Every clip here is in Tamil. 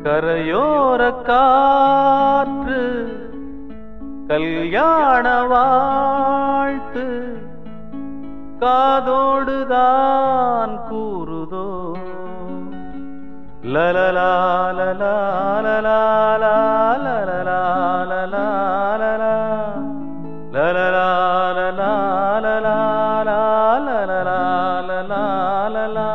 கரையோர காற்று கல்யாண வாழ்த்து காதோடுதான் கூறுதோ லலலா லலா லலா லலலா லலலா லலலா லலலா லலா லலா லலலா லலலா லலா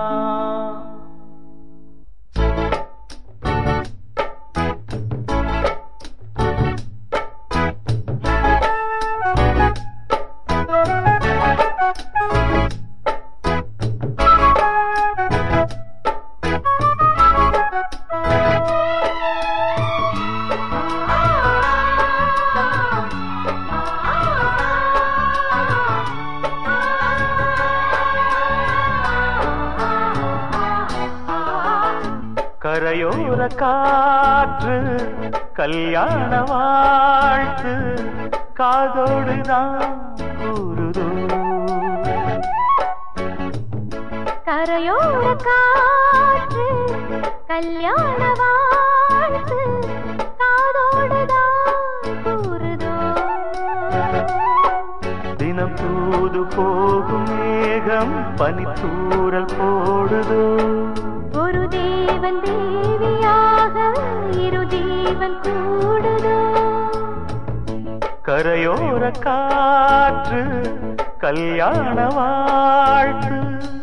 கரையோர காற்று கல்யாண வாழ்த்து காதோடுதான் கூறுதோ கரையோர காற்று கல்யாண வாழ்த்து காதோடுதான் கூறுதோ தினம் தூது போகும் மேகம் பனித்தூரல் போடுதோ ஒரு தேவன் தேவியாக இரு ஜீவன் கூடுதோ கரையோர காற்று கல்யாண வாழ்த்து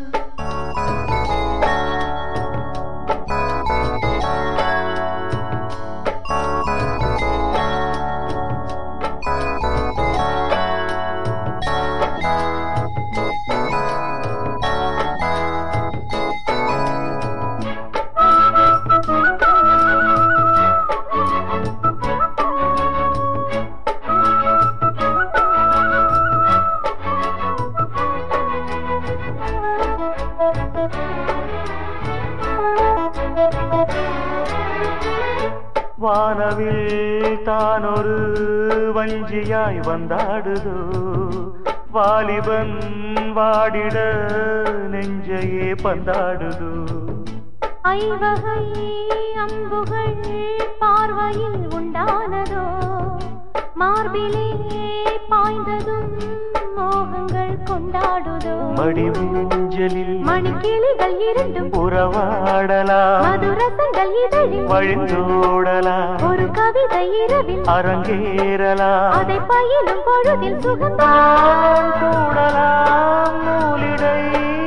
வானவில் தான் ஒரு வஞ்சியாய் வந்தாடுதோ வாலிபன் வாடிட நெஞ்சையே பந்தாடுதோ ஐவகை அம்புகள் பார்வையில் உண்டானதோ மார்பிலே பாய்ந்ததும் மோகங்கள் கொண்டாடுதோ மடிவூஞ்சலில் மணிக்கிளிகள் இரண்டும் உறவாடலாம் மதுரசங்கள் இதழில் வழிந்தோடலாம் ஒரு கவிதை இரவில் அரங்கேறலாம் அதை பயிலும் பொழுதில் சுகம் தான் கூடலாம் நூலிடை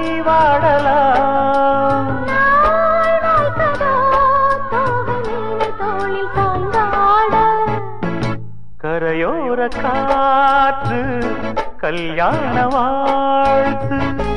வாடலாம் நாள் வாய்த்ததோ தோகை மேலே தோளில் சாய்ந்தாட கரையோர காற்று கல்யாண வாழ்த்து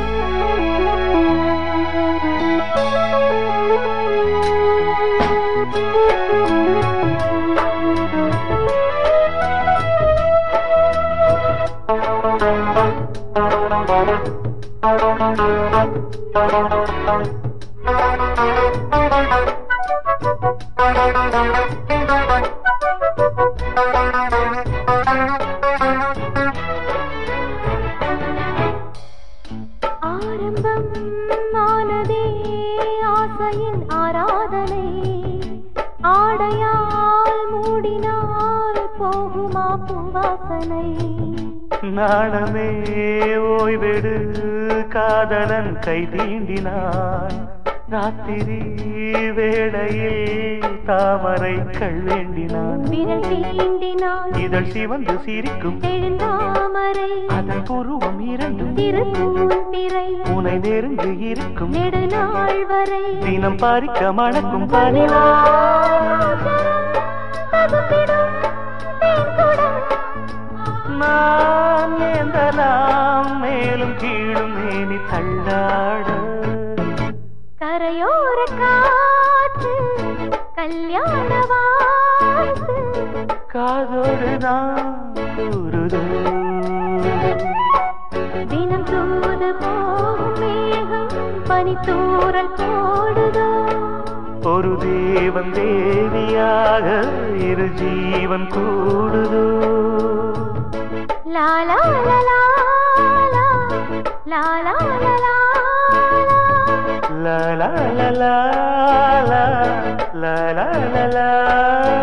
ஆரம்பம் ஆனதே ஆசையின் ஆராதனை ஆடையால் மூடினால் போகுமா பூவாசனை நாணமே ஓய்வெடு காதலன் கை தீண்டினான் ராத்திரி வேளையில் தாமரை கள் வேண்டினான் விரல் தீண்டினால் இதழ் சிவந்து சிரிக்கும் எழுந்தாமரை அதன் புருவம் இரண்டும் திருப்பூன் பிறை உனை நெருங்கி இருக்கும் நெடுநாள் வரை தினம் பறிக்க மணக்கும் பனிவா தகுந்திடும் தேன்குடம். நான் ஏந்தலாம் மேலும் கீழும் மேனி தள்ளாட கரையோர காற்று கல்யாண வாழ்த்து காதோடு நான் கூறுதோ தினம் தூது போகும் மேகம் பனித்தூரல் போடுதோ ஒரு தேவன் தேவியாக இரு ஜீவன் கூடுதோ லாலா லலா லா லாலா லலா லா லா லா லா லா லா லா லா லா